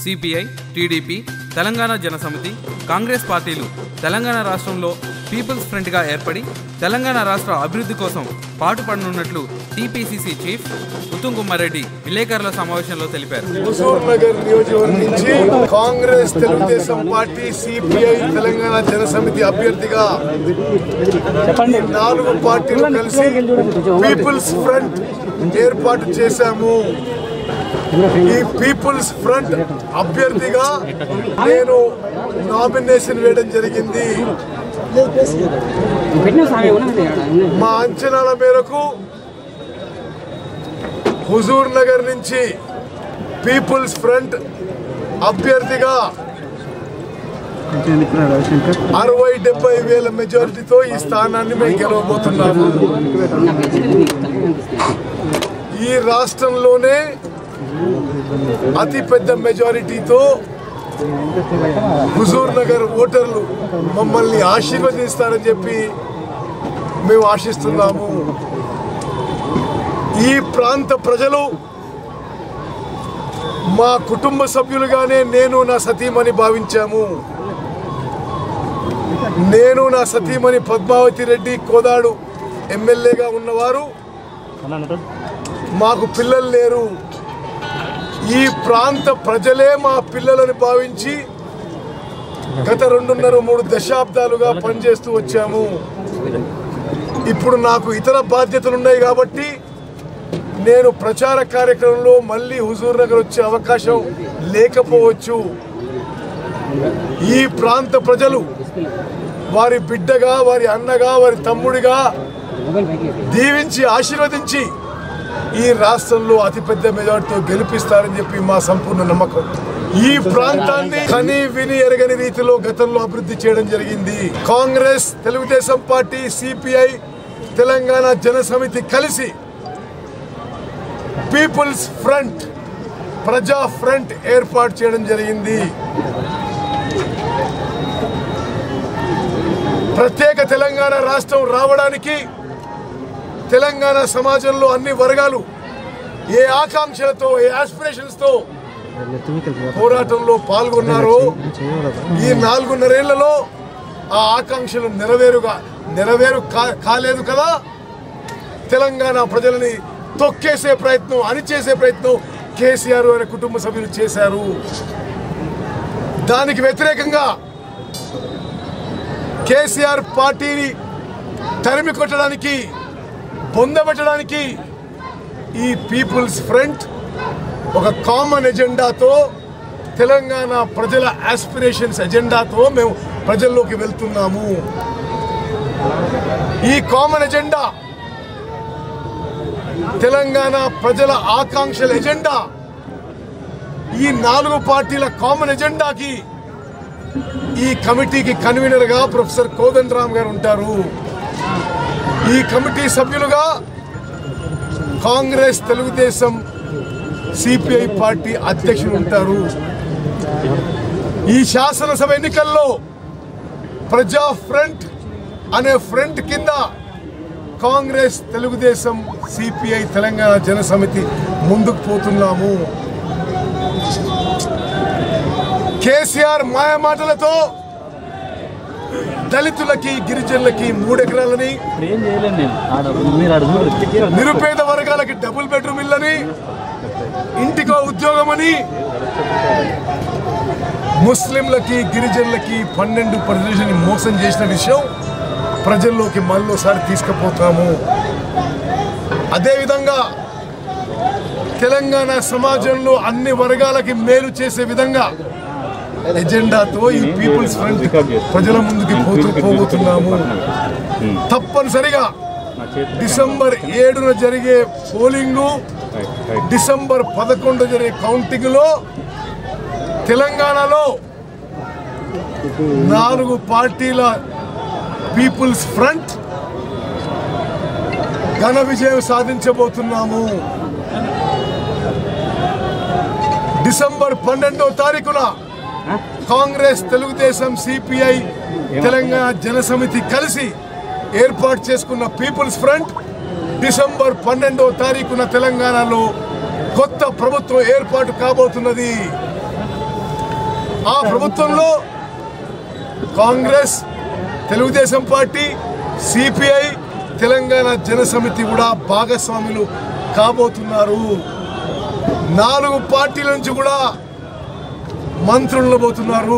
CPI TDP Telangana Jana Samithi Congress పార్టీలు తెలంగాణ రాష్ట్రంలో peoples ఫ్రంట్గా ఏర్పడి తెలంగాణ రాష్ట్ర అభివృద్ధి కోసం పాటుపడనున్నట్లు టీపీసీసీ చీఫ్ ఉత్తమ్ కుమార్ రెడ్డి విలేకరుల సమావేశంలో తెలిపారు హుజూర్ నగర్ నియోజకవర్గం నుంచి కాంగ్రెస్ తెలుగుదేశం పార్టీ సిపిఐ తెలంగాణ జనసమితి అభ్యర్థిగా ఈ నాలుగు పార్టీలు కలిసి పీపుల్స్ ఫ్రంట్ ఏర్పాటు చేశాము ఈ పీపుల్స్ ఫ్రంట్ అభ్యర్థిగా నేను నామినేషన్ వేయడం జరిగింది మా అంచనాల మేరకు హుజూర్ నగర్ నుంచి పీపుల్స్ ఫ్రంట్ అభ్యర్థిగా అరవై డెబ్బై వేల మెజారిటీతో ఈ స్థానాన్ని మేము గెలవబోతున్నాము ఈ రాష్ట్రంలోనే అతి పెద్ద మెజారిటీతో హుజూర్ నగర్ ఓటర్లు మమ్మల్ని ఆశీర్వదిస్తారని చెప్పి మేము ఆశిస్తున్నాము ఈ ప్రాంత ప్రజలు మా కుటుంబ సభ్యులుగానే నేను నా సతీమణి భావించాము నేను నా సతీమణి పద్మావతి రెడ్డి కోదాడు ఎమ్మెల్యేగా ఉన్నవారు మాకు పిల్లలు లేరు ఈ ప్రాంత ప్రజలే మా పిల్లలని భావించి గత రెండున్నర మూడు దశాబ్దాలుగా పనిచేస్తూ వచ్చాము ఇప్పుడు నాకు ఇతర బాధ్యతలు ఉన్నాయి కాబట్టి నేను ప్రచార కార్యక్రమంలో మళ్ళీ హుజూర్ నగర్ వచ్చే అవకాశం లేకపోవచ్చు ఈ ప్రాంత ప్రజలు వారి బిడ్డగా వారి అన్నగా వారి తమ్ముడిగా దీవించి ఆశీర్వదించి ఈ రాష్ట్రంలో అతిపెద్ద మెజార్టీతో గెలిపిస్తారని చెప్పి మా సంపూర్ణ నమ్మకం ఈ ప్రాంతాన్ని కని విని ఎరగని రీతిలో గతంలో అభివృద్ధి చేయడం జరిగింది కాంగ్రెస్ తెలుగుదేశం పార్టీ సిపిఐ తెలంగాణ జనసమితి కలిసి పీపుల్స్ ఫ్రంట్ ప్రజా ఫ్రంట్ ఏర్పాటు చేయడం జరిగింది ప్రత్యేక తెలంగాణ రాష్ట్రం రావడానికి తెలంగాణ సమాజంలో అన్ని వర్గాలు ఏ ఆకాంక్షలతో ఏ ఆస్పిరేషన్స్ తో పోరాటంలో పాల్గొన్నారో ఈ నాలుగున్నరేళ్లలో ఆ ఆకాంక్షలు నెరవేరుగా నెరవేరు కా- కాలేదు కదా తెలంగాణ ప్రజలని తొక్కేసే ప్రయత్నం అణిచేసే ప్రయత్నం కేసీఆర్ అనే కుటుంబ సభ్యులు చేశారు దానికి వ్యతిరేకంగా కేసీఆర్ పార్టీని తరిమి కొట్టడానికి పొందబెట్టడానికి ఈ పీపుల్స్ ఫ్రంట్ ఒక కామన్ ఎజెండాతో తెలంగాణ ప్రజల ఆస్పిరేషన్స్ ఎజెండాతో మేము ప్రజల్లోకి వెళ్తున్నాము ఈ కామన్ ఎజెండా తెలంగాణ ప్రజల ఆకాంక్షల ఎజెండా ఈ నాలుగు పార్టీల కామన్ ఎజెండాకి ఈ కమిటీకి కన్వీనర్ గా ప్రొఫెసర్ కోదండ రామ్ గారు ఉంటారు ఈ కమిటీ సభ్యులుగా కాంగ్రెస్ తెలుగుదేశం సిపిఐ పార్టీ అధ్యక్షులు ఉంటారు ఈ శాసనసభ ఎన్నికల్లో ప్రజా ఫ్రంట్ అనే ఫ్రంట్ కింద కాంగ్రెస్ తెలుగుదేశం సిపిఐ తెలంగాణ జనసమితి ముందుకు పోతున్నాము కేసీఆర్ మాయమాటలతో దళితులకి గిరిజనులకి మూడెకరాలని ఏం చేయలేను నేను ఆడ మీరు అడుగు నిరుపేద వర్గాలకి డబుల్ బెడ్రూమ్ ఇల్లని ఇంటికో ఉద్యోగమని ముస్లింలకి గిరిజనులకి పన్నెండు పర్సెంట్ మోసం చేసిన విషయం ప్రజల్లోకి మళ్ళోసారి తీసుకుపోతాము అదేవిధంగా తెలంగాణ సమాజంలో అన్ని వర్గాలకి మేలు చేసే విధంగా ఎజెండాతో ఈ పీపుల్స్ ఫ్రంట్ ప్రజల ముందుకి పోతూ పోబోతున్నాము తప్పనిసరిగా డిసెంబర్ ఏడున జరిగే పోలింగు డిసెంబర్ పదకొండు జరిగే కౌంటింగ్ లో తెలంగాణలో నాలుగు పార్టీల పీపుల్స్ ఫ్రంట్ ఘన విజయం సాధించబోతున్నాము డిసెంబర్ పన్నెండో తారీఖున కాంగ్రెస్ తెలుగుదేశం సిపిఐ తెలంగాణ జనసమితి కలిసి ఏర్పాటు చేసుకున్న పీపుల్స్ ఫ్రంట్ డిసెంబర్ పన్నెండో తారీఖున తెలంగాణలో కొత్త ప్రభుత్వం ఏర్పాటు కాబోతున్నది ఆ ప్రభుత్వంలో కాంగ్రెస్ తెలుగుదేశం పార్టీ సిపిఐ తెలంగాణ జనసమితి కూడా భాగస్వాములు కాబోతున్నారు నాలుగు పార్టీల నుంచి కూడా మంత్రులు పోతున్నారు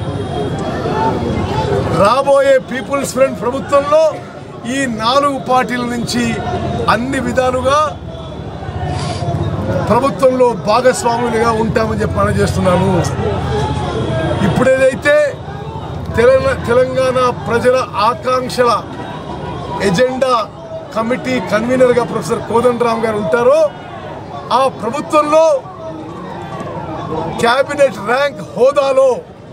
రాబోయే పీపుల్స్ ఫ్రంట్ ప్రభుత్వంలో ఈ నాలుగు పార్టీల నుంచి అన్ని విధాలుగా ప్రభుత్వంలో భాగస్వాములుగా ఉంటామని చెప్పి మనం చేస్తున్నాను ఇప్పుడేదైతే తెలంగాణ తెలంగాణ ప్రజల ఆకాంక్షల ఎజెండా కమిటీ కన్వీనర్గా ప్రొఫెసర్ కోదండరామ్ గారు ఉంటారో ఆ ప్రభుత్వంలో క్యాబినెట్ ర్యాంక్ హోదాలో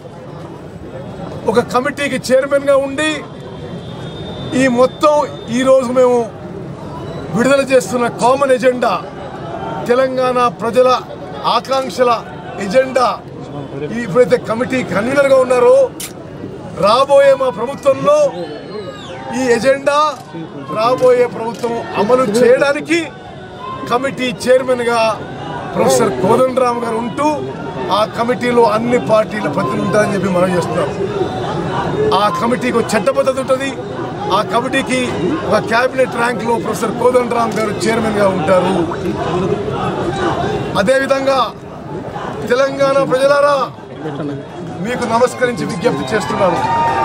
ఒక కమిటీకి చైర్మన్గా ఉండి ఈ మొత్తం ఈరోజు మేము విడుదల చేస్తున్న కామన్ ఎజెండా తెలంగాణ ప్రజల ఆకాంక్షల ఎజెండా ఈ ఇప్పుడైతే కమిటీ కన్వీనర్గా ఉన్నారో రాబోయే మా ప్రభుత్వంలో ఈ ఎజెండా రాబోయే ప్రభుత్వం అమలు చేయడానికి కమిటీ చైర్మన్గా ప్రొఫెసర్ కోదండరామ్ గారు ఉంటూ ఆ కమిటీలో అన్ని పార్టీల ప్రతినిధులు ఉంటారని చెప్పి మనం చేస్తున్నాం ఆ కమిటీకి ఒక చట్ట పద్ధతి ఉంటుంది ఆ కమిటీకి ఒక క్యాబినెట్ ర్యాంక్లో ప్రొఫెసర్ కోదండరామ్ గారు చైర్మన్గా ఉంటారు అదేవిధంగా తెలంగాణ ప్రజలారా మీకు నమస్కరించి విజ్ఞప్తి చేస్తున్నాను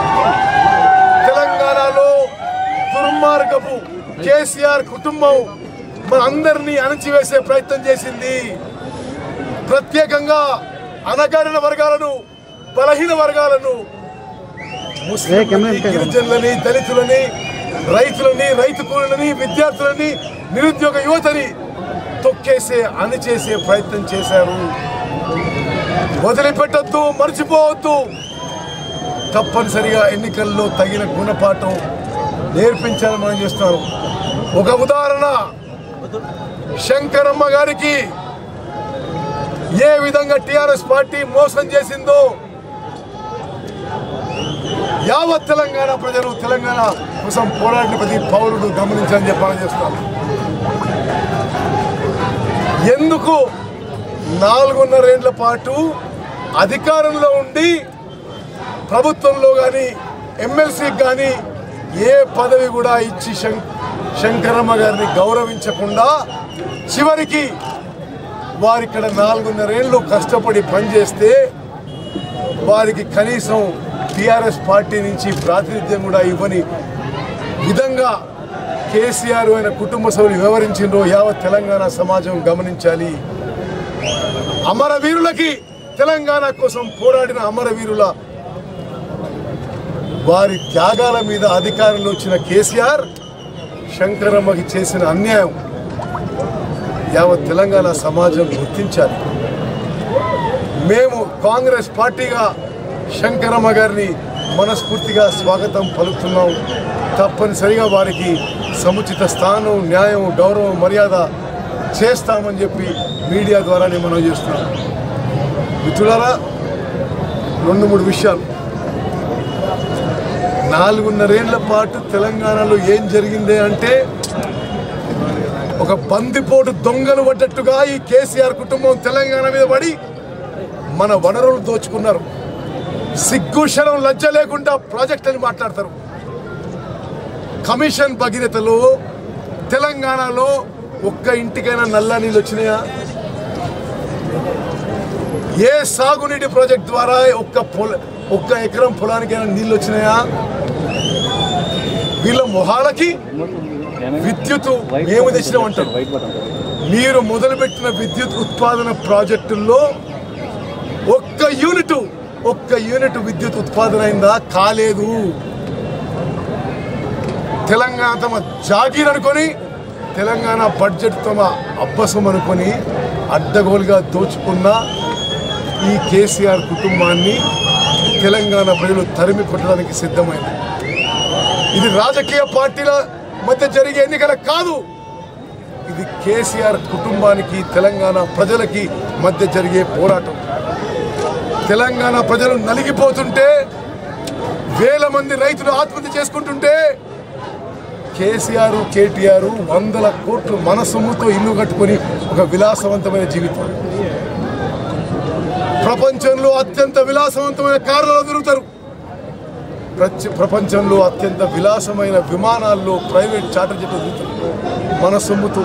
తెలంగాణలో దుర్మార్గపు కేసీఆర్ కుటుంబం మన అందరినీ అణచివేసే ప్రయత్నం చేసింది ప్రత్యేకంగా అనగారిన వర్గాలను బలహీన వర్గాలను ముస్లింలని గిరిజనులని దళితులని రైతులని రైతు కూలీలని విద్యార్థులని నిరుద్యోగ యువతని తొక్కేసే అణిచేసే ప్రయత్నం చేశారు వదిలిపెట్టొద్దు మర్చిపోవద్దు తప్పనిసరిగా ఎన్నికల్లో తగిన గుణపాఠం నేర్పించాలని మనం చేస్తున్నాం ఒక ఉదాహరణ శంకరమ్మ గారికి ఏ విధంగా టిఆర్ఎస్ పార్టీ మోసం చేసిందో యావత్ తెలంగాణ ప్రజలు తెలంగాణ కోసం పోరాడిన ప్రతి పౌరుడు గమనించాలని చెప్పాలని చేస్తాం ఎందుకు నాలుగున్నరేండ్ల పాటు అధికారంలో ఉండి ప్రభుత్వంలో కానీ ఎమ్మెల్సీకి కానీ ఏ పదవి కూడా ఇచ్చి శం- శంకరమ్మ గారిని గౌరవించకుండా చివరికి వారు ఇక్కడ నాలుగున్నరేళ్ళు కష్టపడి పనిచేస్తే వారికి కనీసం టిఆర్ఎస్ పార్టీ నుంచి ప్రాతినిధ్యం కూడా ఇవ్వని విధంగా కేసీఆర్ ఆయన కుటుంబ సభ్యులు వివరించిండ్రో యావత్ తెలంగాణ సమాజం గమనించాలి అమరవీరులకి తెలంగాణ కోసం పోరాడిన అమరవీరుల వారి త్యాగాల మీద అధికారంలో వచ్చిన కేసీఆర్ శంకరమ్మకి చేసిన అన్యాయం యావత్ తెలంగాణ సమాజం గుర్తించాలి మేము కాంగ్రెస్ పార్టీగా శంకరమ్మ గారిని మనస్ఫూర్తిగా స్వాగతం పలుకుతున్నాం తప్పనిసరిగా వారికి సముచిత స్థానం న్యాయం గౌరవం మర్యాద చేస్తామని చెప్పి మీడియా ద్వారానే మనం చేస్తున్నాం మిత్రులారా రెండు మూడు విషయాలు నాలుగున్నరేళ్ల పాటు తెలంగాణలో ఏం జరిగిందే అంటే ఒక బందిపోటు దొంగలు పడ్డట్టుగా ఈ కేసీఆర్ కుటుంబం తెలంగాణ మీద పడి మన వనరులు దోచుకున్నారు సిగ్గుశరం లజ్జ లేకుండా ప్రాజెక్ట్ అని మాట్లాడతారు కమిషన్ భగీరథలో తెలంగాణలో ఒక్క ఇంటికైనా నల్ల నీళ్ళు వచ్చినాయా ఏ సాగునీటి ప్రాజెక్ట్ ద్వారా ఒక్క పొల ఒక్క ఎకరం పొలానికైనా నీళ్ళు వచ్చినాయా వీళ్ళ మొహాలకి విద్యుత్ మేము తెచ్చినామంటారు వైట్ బటన్ మీరు మొదలుపెట్టిన విద్యుత్ ఉత్పాదన ప్రాజెక్టుల్లో ఒక్క యూనిట్ ఒక్క యూనిట్ విద్యుత్ ఉత్పాదన అయిందా కాలేదు తెలంగాణ తమ జాగీర్ అనుకొని తెలంగాణ బడ్జెట్ తమ అబ్బసం అనుకొని అడ్డగోలుగా దోచుకున్న ఈ కేసీఆర్ కుటుంబాన్ని తెలంగాణ ప్రజలు తరిమి కొట్టడానికి సిద్ధమైంది ఇది రాజకీయ పార్టీల మధ్య జరిగే ఎన్నికల కాదు ఇది కేసీఆర్ కుటుంబానికి తెలంగాణ ప్రజలకి మధ్య జరిగే పోరాటం తెలంగాణ ప్రజలు నలిగిపోతుంటే వేల మంది రైతులు ఆత్మహత్య చేసుకుంటుంటే కేసీఆర్ కేటీఆర్ వందల కోట్లు మన సొమ్ముతో ఇల్లు కట్టుకొని ఒక విలాసవంతమైన జీవితం ప్రపంచంలో అత్యంత విలాసవంతమైన కార్లలో తిరుగుతారు ప్రచ- ప్రపంచంలో అత్యంత విలాసమైన విమానాల్లో ప్రైవేట్ చార్టర్ జట్లు తిరుగుతారు మన సొమ్ముతో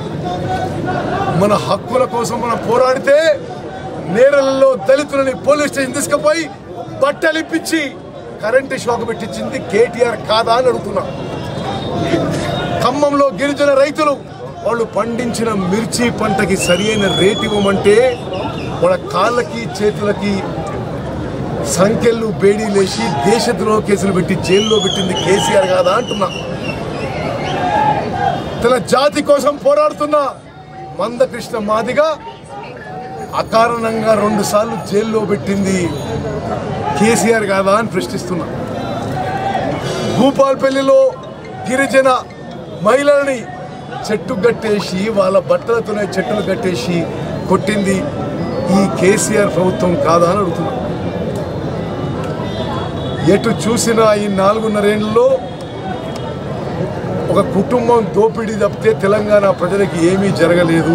మన హక్కుల కోసం మనం పోరాడితే నేరలలో దళితులని పోలీస్ స్టేషన్ తీసుకుపోయి బట్టలు ఇప్పించి కరెంటు షాక్ పెట్టించింది కేటీఆర్ కాదా అని అడుగుతున్నా ఖమ్మంలో గిరిజన రైతులు వాళ్ళు పండించిన మిర్చి పంటకి సరియైన రేట్ ఇవ్వమంటే వాళ్ళ కాళ్ళకి చేతులకి సంఖ్యలు బేడీలేసి దేశద్రోహ కేసులు పెట్టి జైల్లో పెట్టింది కేసీఆర్ కాదా అంటున్నా తన జాతి కోసం పోరాడుతున్న మందకృష్ణ మాదిగా అకారణంగా రెండు సార్లు జైల్లో పెట్టింది కేసీఆర్ కాదా అని ప్రశ్నిస్తున్నా భూపాల్పల్లిలో గిరిజన మహిళలని చెట్టు కట్టేసి వాళ్ళ బట్టలతోనే చెట్టులు కట్టేసి కొట్టింది ఈ కేసీఆర్ ప్రభుత్వం కాదా అని అడుగుతున్నా ఎటు చూసినా ఈ నాలుగున్నరేళ్లలో ఒక కుటుంబం దోపిడీ తప్పితే తెలంగాణ ప్రజలకి ఏమీ జరగలేదు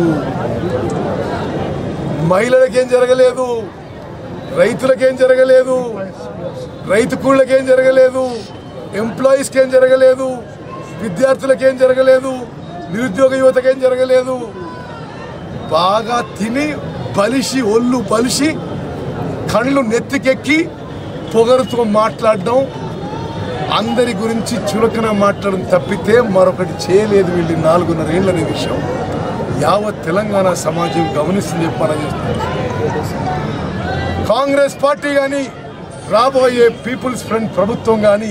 మహిళలకేం జరగలేదు రైతులకేం జరగలేదు రైతు కూళ్ళకేం జరగలేదు ఎంప్లాయీస్కి ఏం జరగలేదు విద్యార్థులకేం జరగలేదు నిరుద్యోగ యువతకేం జరగలేదు బాగా తిని బలిసి ఒళ్ళు బలిసి కళ్ళు నెత్తికెక్కి పొగరుతో మాట్లాడడం అందరి గురించి చులకన మాట్లాడడం తప్పితే మరొకటి చేయలేదు వీళ్ళు ఈ నాలుగున్నర ఏళ్ళ అనే విషయం యావత్ తెలంగాణ సమాజం గమనిస్తుంది చెప్పి మనం చేస్తున్నాం కాంగ్రెస్ పార్టీ కానీ రాబోయే పీపుల్స్ ఫ్రంట్ ప్రభుత్వం కానీ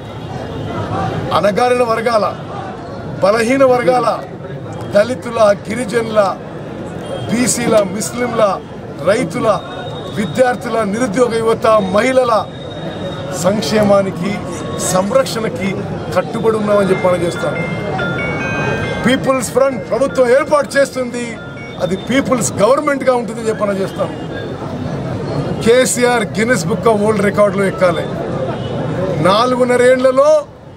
అనగారిన వర్గాల బలహీన వర్గాల దళితుల గిరిజనుల బీసీల ముస్లింల రైతుల విద్యార్థుల నిరుద్యోగ యువత మహిళల సంక్షేమానికి సంరక్షణకి కట్టుబడి ఉన్నామని చెప్పి మనం చేస్తాను పీపుల్స్ ఫ్రంట్ ప్రభుత్వం ఏర్పాటు చేస్తుంది అది పీపుల్స్ గవర్నమెంట్గా ఉంటుందని చెప్పి మనం చేస్తాం KCR Guinness book of world రికార్డులో ఎక్కాలి నాలుగున్నరేళ్లలో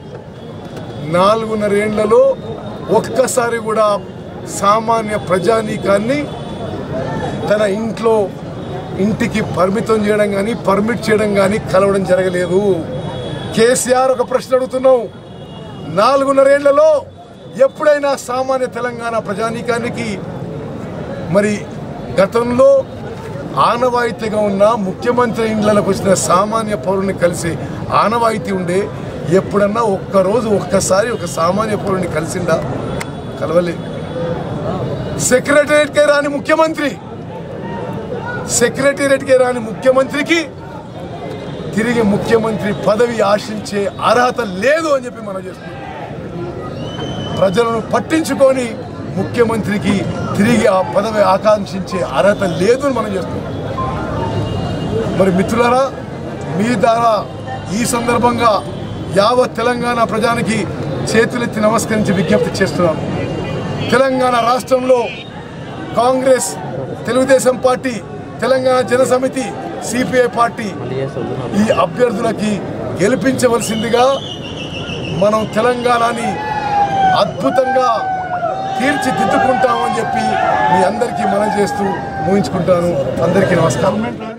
నాలుగున్నరేళ్లలో ఒక్కసారి కూడా సామాన్య ప్రజానీకాన్ని తన ఇంట్లో ఇంటికి పరిమితం చేయడం కానీ పర్మిట్ చేయడం కానీ కలవడం జరగలేదు కేసీఆర్ ఒక ప్రశ్న అడుగుతున్నావు నాలుగున్నరేళ్లలో ఎప్పుడైనా సామాన్య తెలంగాణ ప్రజానీకానికి మరి గతంలో ఆనవాయితీగా ఉన్న ముఖ్యమంత్రి ఇండ్లకు వచ్చిన సామాన్య పౌరుని కలిసి ఆనవాయితీ ఉండే ఎప్పుడన్నా ఒక్కరోజు ఒక్కసారి ఒక సామాన్య పౌరుని కలిసిందా కలవలేదు సెక్రటరియట్కే రాని ముఖ్యమంత్రి సెక్రటేరియట్కే రాని ముఖ్యమంత్రికి తిరిగి ముఖ్యమంత్రి పదవి ఆశించే అర్హత లేదు అని చెప్పి మనం చేస్తున్నాం ప్రజలను పట్టించుకొని ముఖ్యమంత్రికి తిరిగి ఆ పదవి ఆకాంక్షించే అర్హత లేదు అని మనం చేస్తున్నాం మరి మిత్రులారా మీ ద్వారా ఈ సందర్భంగా యావత్ తెలంగాణ ప్రజానికి చేతులెత్తి నమస్కరించి విజ్ఞప్తి చేస్తున్నాను తెలంగాణ రాష్ట్రంలో Congress Telugu Desam party Telangana Jana Samithi CPI party ఈ అభ్యర్థులకి గెలిపించవలసిందిగా మనం తెలంగాణని అద్భుతంగా తీర్చిదిద్దుకుంటామని చెప్పి మీ అందరికీ మనం చేస్తూ ఊహించుకుంటాను అందరికీ నమస్కారం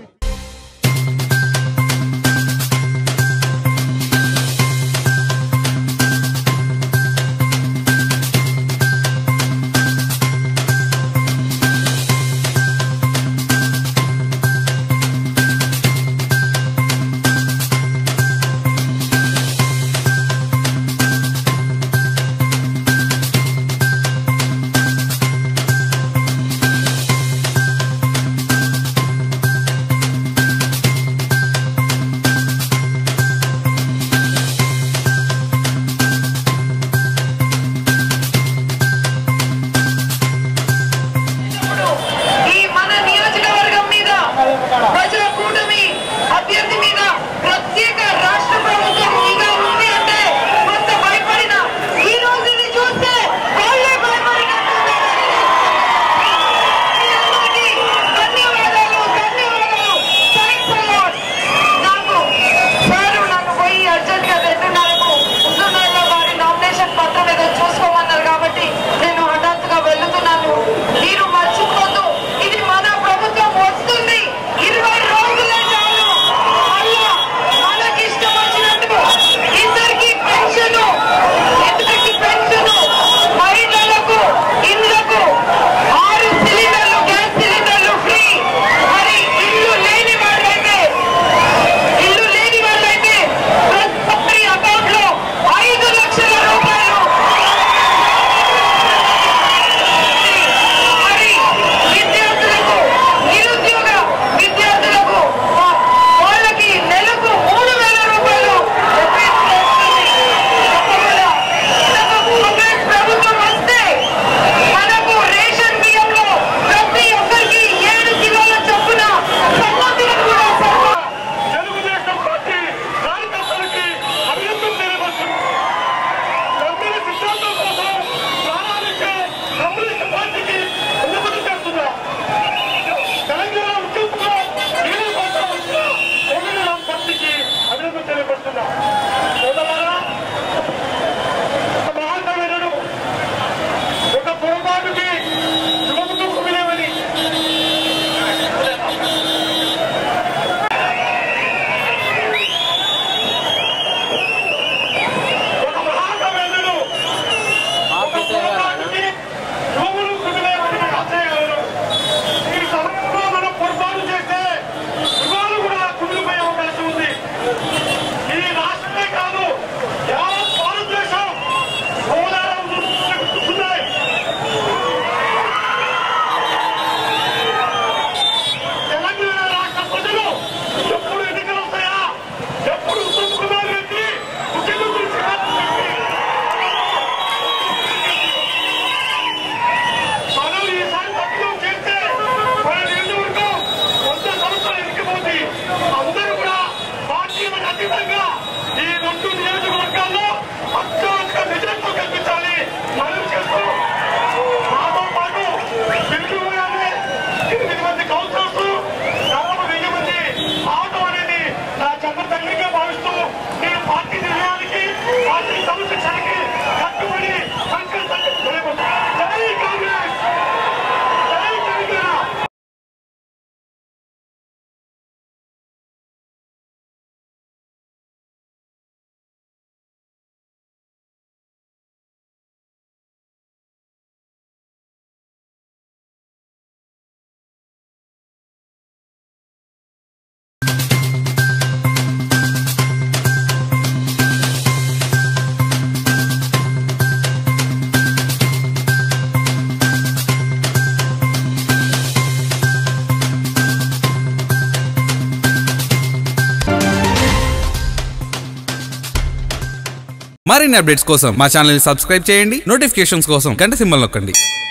మరిన్ని అప్డేట్స్ కోసం మా ఛానల్ సబ్స్క్రైబ్ చేయండి నోటిఫికేషన్స్ కోసం గంట సింబల్ నొక్కండి